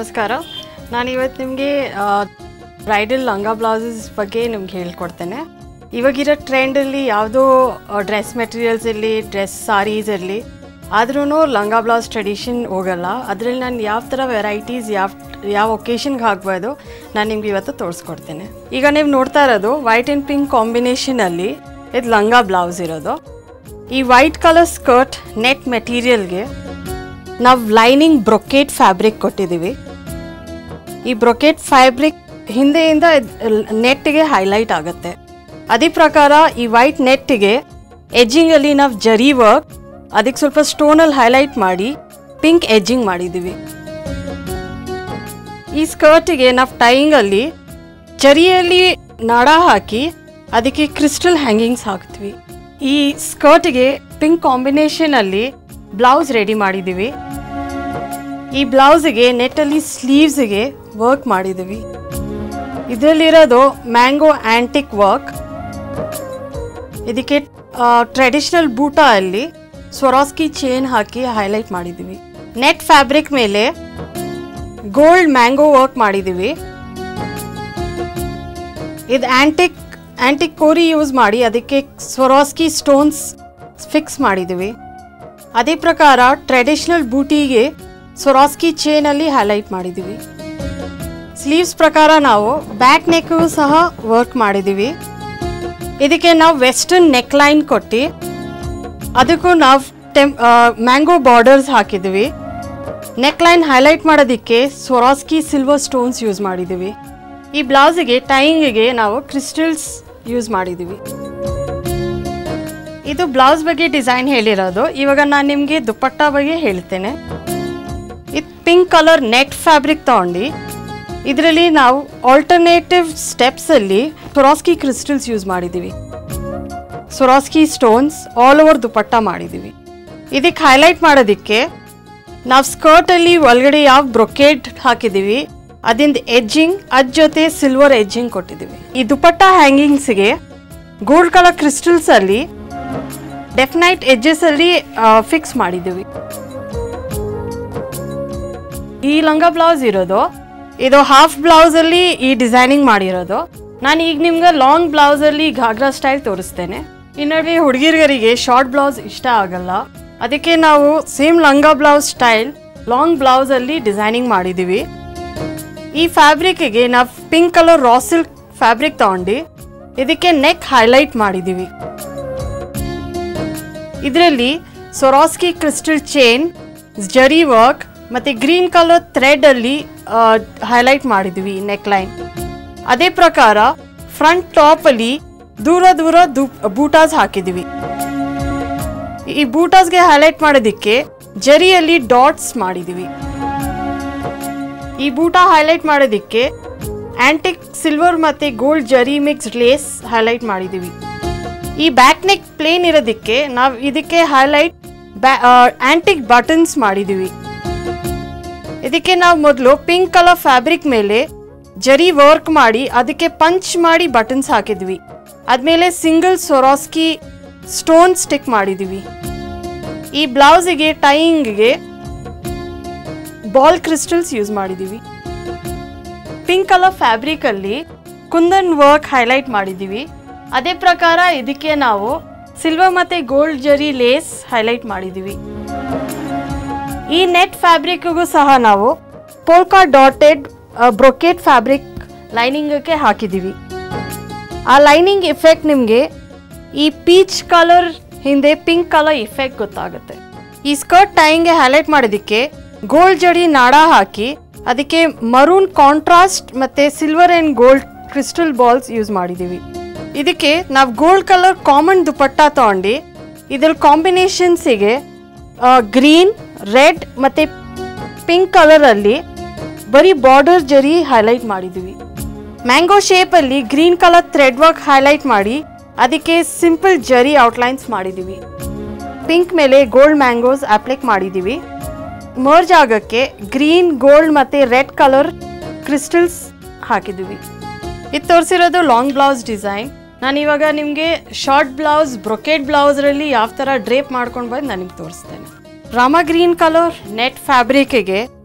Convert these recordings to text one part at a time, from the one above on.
ನಮಸ್ಕಾರ ನಾನು ಇವತ್ತು ನಿಮಗೆ ಬ್ರೈಡಲ್ ಲಂಗ ಬ್ಲೌಸಸ್ ಬಗ್ಗೆ ನಿಮ್ಗೆ ಹೇಳ್ಕೊಡ್ತೇನೆ ಇವಾಗಿರೋ ಟ್ರೆಂಡಲ್ಲಿ ಯಾವುದೋ ಡ್ರೆಸ್ ಮೆಟೀರಿಯಲ್ಸ್ ಇರಲಿ ಡ್ರೆಸ್ ಸಾರೀಸ್ ಇರಲಿ ಆದ್ರೂ ಲಂಗ ಬ್ಲೌಸ್ ಟ್ರೆಡಿಷನ್ ಹೋಗಲ್ಲ ಅದರಲ್ಲಿ ನಾನು ಯಾವ ಥರ ವೆರೈಟೀಸ್ ಯಾವ ಯಾವ ಒಕೇಶನ್ಗೆ ಹಾಕ್ಬೋದು ನಾನು ನಿಮ್ಗೆ ಇವತ್ತು ತೋರಿಸ್ಕೊಡ್ತೇನೆ ಈಗ ನೀವು ನೋಡ್ತಾ ಇರೋದು ವೈಟ್ ಆ್ಯಂಡ್ ಪಿಂಕ್ ಕಾಂಬಿನೇಷನಲ್ಲಿ ಇದು ಲಂಗ ಬ್ಲೌಸ್ ಇರೋದು ಈ ವೈಟ್ ಕಲರ್ ಸ್ಕರ್ಟ್ ನೆಟ್ ಮೆಟೀರಿಯಲ್ಗೆ ನಾವು ಲೈನಿಂಗ್ ಬ್ರೊಕೇಟ್ ಫ್ಯಾಬ್ರಿಕ್ ಕೊಟ್ಟಿದ್ದೀವಿ ಈ ಬ್ರೊಕೇಟ್ ಫ್ಯಾಬ್ರಿಕ್ ಹಿಂದೆಯಿಂದ ನೆಟ್ಟಿಗೆ ಹೈಲೈಟ್ ಆಗುತ್ತೆ ಅದೇ ಪ್ರಕಾರ ಈ ವೈಟ್ ನೆಟ್ಟಿಗೆ ಎಜ್ಜಿಂಗಲ್ಲಿ ನಾವು ಜರಿ ವರ್ಕ್ ಅದಕ್ಕೆ ಸ್ವಲ್ಪ ಸ್ಟೋನಲ್ಲಿ ಹೈಲೈಟ್ ಮಾಡಿ ಪಿಂಕ್ ಎಜ್ಜಿಂಗ್ ಮಾಡಿದ್ದೀವಿ ಈ ಸ್ಕರ್ಟಿಗೆ ನಾವು ಟೈಯಿಂಗಲ್ಲಿ ಜರಿಯಲ್ಲಿ ನಾಡ ಹಾಕಿ ಅದಕ್ಕೆ ಕ್ರಿಸ್ಟಲ್ ಹ್ಯಾಂಗಿಂಗ್ಸ್ ಹಾಕ್ತೀವಿ ಈ ಸ್ಕರ್ಟ್ಗೆ ಪಿಂಕ್ ಕಾಂಬಿನೇಷನಲ್ಲಿ ಬ್ಲೌಸ್ ರೆಡಿ ಮಾಡಿದ್ದೀವಿ ಈ ಬ್ಲೌಸಿಗೆ ನೆಟ್ಟಲ್ಲಿ ಸ್ಲೀವ್ಸ್ಗೆ ವರ್ಕ್ ಮಾಡಿದ್ದೀವಿ ಇದರಲ್ಲಿರೋದು ಮ್ಯಾಂಗೋ ಆ್ಯಂಟಿಕ್ ವರ್ಕ್ ಇದಕ್ಕೆ ಟ್ರೆಡಿಷನಲ್ ಬೂಟ ಅಲ್ಲಿ ಸ್ವರಾಸ್ಕಿ ಚೇನ್ ಹಾಕಿ ಹೈಲೈಟ್ ಮಾಡಿದ್ದೀವಿ ನೆಟ್ ಫ್ಯಾಬ್ರಿಕ್ ಮೇಲೆ ಗೋಲ್ಡ್ ಮ್ಯಾಂಗೋ ವರ್ಕ್ ಮಾಡಿದ್ದೀವಿ ಇದು ಆ್ಯಂಟಿಕ್ ಆ್ಯಂಟಿಕ್ ಕೋರಿ ಯೂಸ್ ಮಾಡಿ ಅದಕ್ಕೆ ಸ್ವರಾಸ್ಕಿ ಸ್ಟೋನ್ಸ್ ಫಿಕ್ಸ್ ಮಾಡಿದ್ದೀವಿ ಅದೇ ಪ್ರಕಾರ ಟ್ರೆಡಿಷನಲ್ ಬೂಟಿಗೆ ಸ್ವರಾಸ್ಕಿ ಚೇನಲ್ಲಿ ಹೈಲೈಟ್ ಮಾಡಿದ್ದೀವಿ ಸ್ಲೀವ್ಸ್ ಪ್ರಕಾರ ನಾವು ಬ್ಯಾಕ್ ನೆಕ್ಗೂ ಸಹ ವರ್ಕ್ ಮಾಡಿದ್ದೀವಿ ಇದಕ್ಕೆ ನಾವು ವೆಸ್ಟರ್ನ್ ನೆಕ್ ಲೈನ್ ಕೊಟ್ಟು ಅದಕ್ಕೂ ನಾವು ಟೆಮ್ ಮ್ಯಾಂಗೋ ಬಾರ್ಡರ್ಸ್ ಹಾಕಿದ್ದೀವಿ ನೆಕ್ ಲೈನ್ ಹೈಲೈಟ್ ಮಾಡೋದಕ್ಕೆ ಸ್ವರಾಸ್ಕಿ ಸಿಲ್ವರ್ ಸ್ಟೋನ್ಸ್ ಯೂಸ್ ಮಾಡಿದ್ದೀವಿ ಈ ಬ್ಲೌಸಿಗೆ ಟೈಯಿಂಗಿಗೆ ನಾವು ಕ್ರಿಸ್ಟಲ್ಸ್ ಯೂಸ್ ಮಾಡಿದ್ದೀವಿ ಇದು ಬ್ಲೌಸ್ ಬಗ್ಗೆ ಡಿಸೈನ್ ಹೇಳಿರೋದು ಇವಾಗ ನಾನು ನಿಮಗೆ ದುಪ್ಪಟ್ಟ ಬಗ್ಗೆ ಹೇಳ್ತೇನೆ ಇದು ಪಿಂಕ್ ಕಲರ್ ನೆಟ್ ಫ್ಯಾಬ್ರಿಕ್ ತಗೊಂಡು ಇದರಲ್ಲಿ ನಾವು ಆಲ್ಟರ್ನೇಟಿವ್ ಸ್ಟೆಪ್ಸಲ್ಲಿ ಸೊರಾಸ್ಕಿ ಕ್ರಿಸ್ಟಲ್ಸ್ ಯೂಸ್ ಮಾಡಿದ್ದೀವಿ Swarovski stones all over dupatta ಮಾಡಿದ್ದೀವಿ ಇದಕ್ಕೆ ಹೈಲೈಟ್ ಮಾಡೋದಕ್ಕೆ ನಾವು ಸ್ಕರ್ಟಲ್ಲಿ ಒಳಗಡೆ ಯಾವ ಬ್ರೊಕೇಡ್ ಹಾಕಿದ್ದೀವಿ ಅದಿಂದ ಎಜ್ಜಿಂಗ್ ಅದ್ ಜೊತೆ ಸಿಲ್ವರ್ ಎಜ್ಜಿಂಗ್ ಕೊಟ್ಟಿದ್ದೀವಿ ಈ ದುಪ್ಪಟ್ಟ ಹ್ಯಾಂಗಿಂಗ್ಸ್ಗೆ ಗೋಲ್ಡ್ ಕಲರ್ ಕ್ರಿಸ್ಟಲ್ಸಲ್ಲಿ ಡೆಫ್ನೈಟ್ ಎಜ್ಜಸಲ್ಲಿ ಫಿಕ್ಸ್ ಮಾಡಿದ್ದೀವಿ ಈ ಲಂಗ ಬ್ಲೌಸ್ ಇರೋದು ಇದು ಹಾಫ್ ಬ್ಲೌಸಲ್ಲಿ ಈ ಡಿಸೈನಿಂಗ್ ಮಾಡಿರೋದು ನಾನು ಈಗ ನಿಮ್ಗೆ ಲಾಂಗ್ ಬ್ಲೌಸಲ್ಲಿ ಘಾಗ್ರಾ ಸ್ಟೈಲ್ ತೋರಿಸ್ತೇನೆ ಈ ನಡುವೆ ಹುಡುಗಿರಿಗೆ ಶಾರ್ಟ್ ಬ್ಲೌಸ್ ಇಷ್ಟ ಆಗಲ್ಲ ಅದಕ್ಕೆ ನಾವು ಸೇಮ್ ಲಂಗ ಬ್ಲೌಸ್ ಸ್ಟೈಲ್ ಲಾಂಗ್ ಬ್ಲೌಸಲ್ಲಿ ಡಿಸೈನಿಂಗ್ ಮಾಡಿದ್ದೀವಿ ಈ ಫ್ಯಾಬ್ರಿಕ್ಗೆ ನಾವು pink colour raw silk fabric ತಗೊಂಡು ಇದಕ್ಕೆ ನೆಕ್ ಹೈಲೈಟ್ ಮಾಡಿದ್ದೀವಿ ಇದರಲ್ಲಿ Swarovski crystal chain zari work ಮತ್ತು ಗ್ರೀನ್ ಕಲರ್ ಥ್ರೆಡಲ್ಲಿ ಹೈಲೈಟ್ ಮಾಡಿದ್ವಿ ನೆಕ್ ಲೈನ್ ಅದೇ ಪ್ರಕಾರ ಫ್ರಂಟ್ ಟಾಪಲ್ಲಿ ದೂರ ದೂರ ದು ಬೂಟಾಸ್ ಹಾಕಿದ್ವಿ ಈ ಬೂಟಾಸ್ಗೆ ಹೈಲೈಟ್ ಮಾಡೋದಕ್ಕೆ ಜರಿಯಲ್ಲಿ ಡಾಟ್ಸ್ ಮಾಡಿದ್ವಿ ಈ ಬೂಟ ಹೈಲೈಟ್ ಮಾಡೋದಕ್ಕೆ ಆಂಟಿಕ್ ಸಿಲ್ವರ್ ಮತ್ತು gold zari mix lace highlight ಮಾಡಿದ್ದೀವಿ ಈ ಬ್ಯಾಕ್ ನೆಕ್ ಪ್ಲೇನ್ ಇರೋದಕ್ಕೆ ನಾವು ಇದಕ್ಕೆ ಹೈಲೈಟ್ ಆಂಟಿಕ್ ಬಟನ್ಸ್ ಮಾಡಿದ್ದೀವಿ ಇದಕ್ಕೆ ನಾವು ಮೊದಲು ಪಿಂಕ್ ಕಲರ್ ಫ್ಯಾಬ್ರಿಕ್ ಮೇಲೆ ಜರಿ ವರ್ಕ್ ಮಾಡಿ ಅದಕ್ಕೆ ಪಂಚ್ ಮಾಡಿ ಬಟನ್ಸ್ ಹಾಕಿದ್ವಿ ಆದಮೇಲೆ ಸಿಂಗಲ್ ಸೊರಾಸ್ಕಿ ಸ್ಟೋನ್ ಸ್ಟಿಕ್ ಮಾಡಿದ್ದೀವಿ ಈ ಬ್ಲೌಸಿಗೆ ಟೈಯಿಂಗ್ಗೆ ಬಾಲ್ ಕ್ರಿಸ್ಟಲ್ಸ್ ಯೂಸ್ ಮಾಡಿದ್ದೀವಿ ಪಿಂಕ್ ಕಲರ್ ಫ್ಯಾಬ್ರಿಕಲ್ಲಿ ಕುಂದನ್ ವರ್ಕ್ ಹೈಲೈಟ್ ಮಾಡಿದ್ದೀವಿ ಅದೇ ಪ್ರಕಾರ ಇದಕ್ಕೆ ನಾವು ಸಿಲ್ವರ್ ಮತ್ತು ಗೋಲ್ಡ್ ಜರಿ ಲೇಸ್ ಹೈಲೈಟ್ ಮಾಡಿದ್ದೀವಿ ಈ ನೆಟ್ ಫ್ಯಾಬ್ರಿಕ್ಗೂ ಸಹ ನಾವು ಪೋಲ್ಕಾ ಡಾಟೆಡ್ ಬ್ರೊಕೇಟ್ ಫ್ಯಾಬ್ರಿಕ್ ಲೈನಿಂಗಕ್ಕೆ ಹಾಕಿದ್ದೀವಿ ಆ ಲೈನಿಂಗ್ ಎಫೆಕ್ಟ್ ನಿಮಗೆ ಈ ಪೀಚ್ ಕಲರ್ ಹಿಂದೆ ಪಿಂಕ್ ಕಲರ್ ಎಫೆಕ್ಟ್ ಗೊತ್ತಾಗುತ್ತೆ ಈ ಸ್ಕರ್ಟ್ ಟೈಂಗೆ ಹೈಲೈಟ್ ಮಾಡೋದಕ್ಕೆ ಗೋಲ್ಡ್ ಜಡಿ ನಾಡ ಹಾಕಿ ಅದಕ್ಕೆ ಮರೂನ್ ಕಾಂಟ್ರಾಸ್ಟ್ ಮತ್ತು silver and gold crystal balls use ಮಾಡಿದ್ದೀವಿ ಇದಕ್ಕೆ ನಾವು ಗೋಲ್ಡ್ ಕಲರ್ ಕಾಮನ್ ದುಪಟ್ಟ ತಗೊಂಡು ಇದ್ರ ಕಾಂಬಿನೇಷನ್ಸಿಗೆ ಗ್ರೀನ್ ರೆಡ್ ಮತ್ತು ಪಿಂಕ್ ಕಲರಲ್ಲಿ ಬರೀ ಬಾರ್ಡರ್ ಜರಿ ಹೈಲೈಟ್ ಮಾಡಿದ್ದೀವಿ ಮ್ಯಾಂಗೋ ಶೇಪಲ್ಲಿ green colour thread work highlight ಮಾಡಿ ಅದಕ್ಕೆ ಸಿಂಪಲ್ ಜರಿ ಔಟ್ಲೈನ್ಸ್ ಮಾಡಿದ್ದೀವಿ ಪಿಂಕ್ ಮೇಲೆ ಗೋಲ್ಡ್ ಮ್ಯಾಂಗೋಸ್ ಅಪ್ಲೈಕ್ ಮಾಡಿದ್ದೀವಿ ಮರ್ಜ್ ಆಗೋಕ್ಕೆ ಗ್ರೀನ್ ಗೋಲ್ಡ್ ಮತ್ತು ರೆಡ್ ಕಲರ್ ಕ್ರಿಸ್ಟಲ್ಸ್ ಹಾಕಿದ್ದೀವಿ ಇದು ತೋರಿಸಿರೋದು ಲಾಂಗ್ ಬ್ಲೌಸ್ ಡಿಸೈನ್ ನಾನು ಇವಾಗ ನಿಮಗೆ ಶಾರ್ಟ್ ಬ್ಲೌಸ್ ಬ್ರೊಕೆಟ್ ಬ್ಲೌಸ್ರಲ್ಲಿ ಯಾವ ಥರ ಡ್ರೇಪ್ ಮಾಡ್ಕೊಂಡು ಬಂದು ನಾನು ನಿಮ್ಗೆ ತೋರಿಸ್ತೇನೆ ರಾಮ ಗ್ರೀನ್ ಕಲರ್ ನೆಟ್ ಫ್ಯಾಬ್ರಿಕ್ಗೆ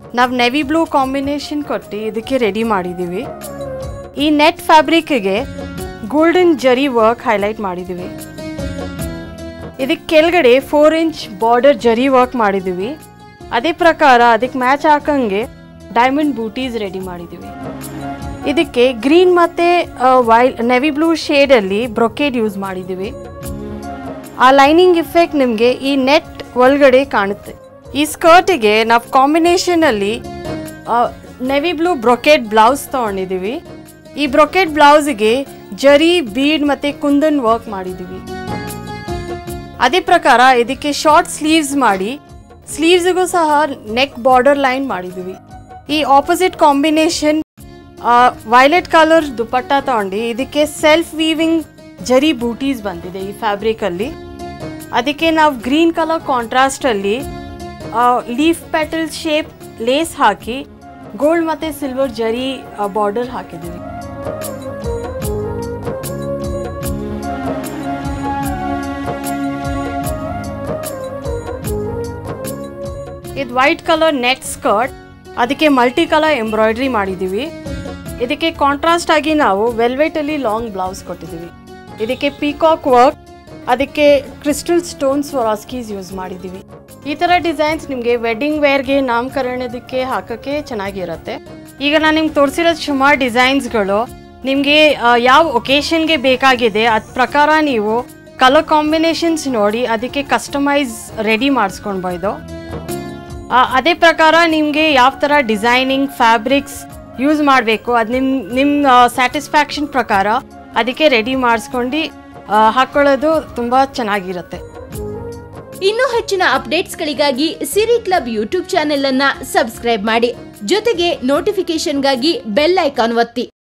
ನಾವು ನೆವಿ ಬ್ಲೂ ಕಾಂಬಿನೇಷನ್ ಕೊಟ್ಟು ಇದಕ್ಕೆ ರೆಡಿ ಮಾಡಿದ್ದೀವಿ ಈ ನೆಟ್ ಫ್ಯಾಬ್ರಿಕ್ಗೆ ಗೋಲ್ಡನ್ ಜರಿ ವರ್ಕ್ ಹೈಲೈಟ್ ಮಾಡಿದ್ದೀವಿ ಇದಕ್ಕೆ ಕೆಳಗಡೆ four inch border zari work ಮಾಡಿದ್ದೀವಿ ಅದೇ ಪ್ರಕಾರ ಅದಕ್ಕೆ ಮ್ಯಾಚ್ ಹಾಕಂಗೆ ಡೈಮಂಡ್ ಬೂಟೀಸ್ ರೆಡಿ ಮಾಡಿದ್ದೀವಿ ಇದಕ್ಕೆ ಗ್ರೀನ್ ಮತ್ತು ವೈಲ್ ನೆವಿ ಬ್ಲೂ ಶೇಡಲ್ಲಿ ಬ್ರೊಕೇಡ್ ಯೂಸ್ ಮಾಡಿದ್ದೀವಿ ಆ ಲೈನಿಂಗ್ ಇಫೆಕ್ಟ್ ನಿಮಗೆ ಈ ನೆಟ್ ಒಳಗಡೆ ಕಾಣುತ್ತೆ ಈ ಸ್ಕರ್ಟಿಗೆ ನಾವು ಕಾಂಬಿನೇಷನಲ್ಲಿ ನೆವಿ ಬ್ಲೂ ಬ್ರೊಕೆಟ್ ಬ್ಲೌಸ್ ತೊಗೊಂಡಿದ್ದೀವಿ ಈ ಬ್ರೊಕೆಟ್ ಬ್ಲೌಸ್ಗೆ ಜರಿ ಬೀಡ್ ಮತ್ತು ಕುಂದನ್ ವರ್ಕ್ ಮಾಡಿದ್ದೀವಿ ಅದೇ ಪ್ರಕಾರ ಇದಕ್ಕೆ ಶಾರ್ಟ್ ಸ್ಲೀವ್ಸ್ ಮಾಡಿ ಸ್ಲೀವ್ಸ್ಗೂ ಸಹ ನೆಕ್ ಬಾರ್ಡರ್ ಲೈನ್ ಮಾಡಿದ್ದೀವಿ ಈ opposite combination violet colour dupatta ತಗೊಂಡು ಇದಕ್ಕೆ ಸೆಲ್ಫ್ ವೀವಿಂಗ್ ಜರಿ ಬೂಟೀಸ್ ಬಂದಿದೆ ಈ ಫ್ಯಾಬ್ರಿಕಲ್ಲಿ ಅದಕ್ಕೆ ನಾವು ಗ್ರೀನ್ ಕಲರ್ ಕಾಂಟ್ರಾಸ್ಟಲ್ಲಿ ಲೀಫ್ ಪೆಟಲ್ ಶೇಪ್ ಲೇಸ್ ಹಾಕಿ ಗೋಲ್ಡ್ ಮತ್ತು ಸಿಲ್ವರ್ ಜರಿ ಬಾರ್ಡರ್ ಹಾಕಿದ್ದೀವಿ ಇದು ವೈಟ್ ಕಲರ್ ನೆಟ್ ಸ್ಕರ್ಟ್ ಅದಕ್ಕೆ ಮಲ್ಟಿ ಕಲರ್ ಎಂಬ್ರಾಯ್ಡ್ರಿ ಮಾಡಿದ್ದೀವಿ ಇದಕ್ಕೆ ಕಾಂಟ್ರಾಸ್ಟ್ ಆಗಿ ನಾವು ವೆಲ್ವೆಟಲ್ಲಿ ಲಾಂಗ್ ಬ್ಲೌಸ್ ಕೊಟ್ಟಿದ್ದೀವಿ ಇದಕ್ಕೆ ಪೀಕಾಕ್ ವರ್ಕ್ ಅದಕ್ಕೆ ಕ್ರಿಸ್ಟಲ್ ಸ್ಟೋನ್ಸ್ ರಾಸ್ಕೀಸ್ ಯೂಸ್ ಮಾಡಿದ್ದೀವಿ ಈ ಥರ ಡಿಸೈನ್ಸ್ ನಿಮಗೆ ವೆಡ್ಡಿಂಗ್ ವೇರ್ಗೆ ನಾಮಕರಣದಕ್ಕೆ ಹಾಕೋಕ್ಕೆ ಚೆನ್ನಾಗಿರುತ್ತೆ ಈಗ ನಾನು ನಿಮ್ಗೆ ತೋರಿಸಿರೋದು ಸುಮಾರು ಡಿಸೈನ್ಸ್ಗಳು ನಿಮಗೆ ಯಾವ ಒಕೇಶನ್ಗೆ ಬೇಕಾಗಿದೆ ಅದ್ ಪ್ರಕಾರ ನೀವು ಕಲರ್ ಕಾಂಬಿನೇಷನ್ಸ್ ನೋಡಿ ಅದಕ್ಕೆ ಕಸ್ಟಮೈಸ್ ರೆಡಿ ಮಾಡಿಸ್ಕೊಳ್ಬೋದು ಆ, ಅದೇ ಪ್ರಕಾರ ನಿಮಗೆ ಯಾವ ಥರ ಡಿಸೈನಿಂಗ್ ಫ್ಯಾಬ್ರಿಕ್ಸ್ ಯೂಸ್ ಮಾಡಬೇಕು ಅದು ನಿಮ್ಮ ನಿಮ್ಮ ಸ್ಯಾಟಿಸ್ಫ್ಯಾಕ್ಷನ್ ಪ್ರಕಾರ ಅದಕ್ಕೆ ರೆಡಿ ಮಾಡಿಸ್ಕೊಂಡು ಹಾಕ್ಕೊಳ್ಳೋದು ತುಂಬ ಚೆನ್ನಾಗಿರುತ್ತೆ ಇನ್ನೂ ಹೆಚ್ಚಿನ ಅಪ್ಡೇಟ್ಸ್ಗಳಿಗಾಗಿ ಸಿರಿ ಕ್ಲಬ್ ಯೂಟ್ಯೂಬ್ ಚಾನೆಲ್ ಅನ್ನ ಸಬ್ಸ್ಕ್ರೈಬ್ ಮಾಡಿ ಜೊತೆಗೆ ನೋಟಿಫಿಕೇಶನ್ಗಾಗಿ ಬೆಲ್ ಐಕಾನ್ ಒತ್ತಿ